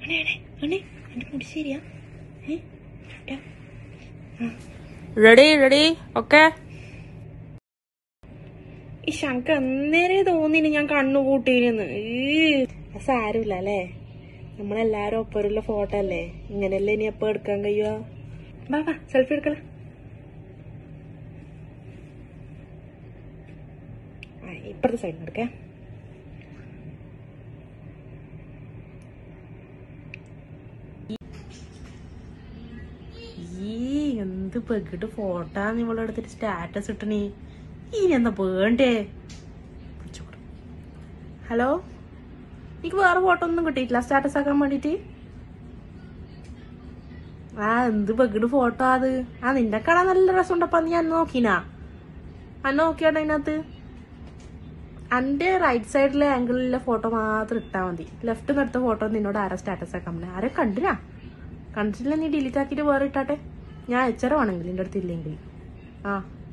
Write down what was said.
അണേ അണേ അണേ എന്റെ മുടി ശരിയാ ഏ? ഇട്ടാ. റെഡി റെഡി ഓക്കെ ഈ ശങ്ക അന്നേരെ തോന്നിന് ഞാൻ കണ്ണു കൂട്ടിയിരുന്ന് സാരമില്ല അല്ലേ നമ്മളെല്ലാരും ഒപ്പരുള്ള ഫോട്ടോ അല്ലേ ഇങ്ങനെയല്ലേ ഇനി എപ്പോ എടുക്കാൻ കഴിയുക വാ വാ സെൽഫി എടുക്കല ഇപ്പുറത്തെ സൈഡിൽ എടുക്കേ ഈ എന്ത് പെക്കിട്ട് ഫോട്ടോന്ന് ഇവളെ എടുത്തിട്ട് സ്റ്റാറ്റസ് ഇട്ടണേ ഇനി എന്താ വേണ്ടേ ഹലോ എനിക്ക് വേറെ ഫോട്ടോ ഒന്നും കിട്ടിയിട്ടില്ല സ്റ്റാറ്റസ് ആക്കാൻ വേണ്ടിട്ട് ആ എന്ത് പെക്കിട്ട് ഫോട്ടോ അത് ആ നിന്റെ കാണാൻ നല്ല രസമുണ്ടപ്പ നീ അന്ന് നോക്കിനാ അന്ന് നോക്കിയാണ് അതിനകത്ത് അന്റെ റൈറ്റ് സൈഡിലെ ആംഗിളിലെ ഫോട്ടോ മാത്രം ഇട്ടാ മതി ലെഫ്റ്റ് നിന്ന് എടുത്ത ഫോട്ടോ നിന്നോട് ആരാ സ്റ്റാറ്റസ് ആക്കാൻ പറ്റില്ല ആരെ കണ്ടിനാ കണ്ടിട്ടില്ല നീ ഡിലീറ്റ് ആക്കിയിട്ട് വേറെ ഇട്ടാട്ടെ ഞാൻ അയച്ചരവാണെങ്കിൽ എൻ്റെ അടുത്ത് ഇല്ലെങ്കിൽ ആ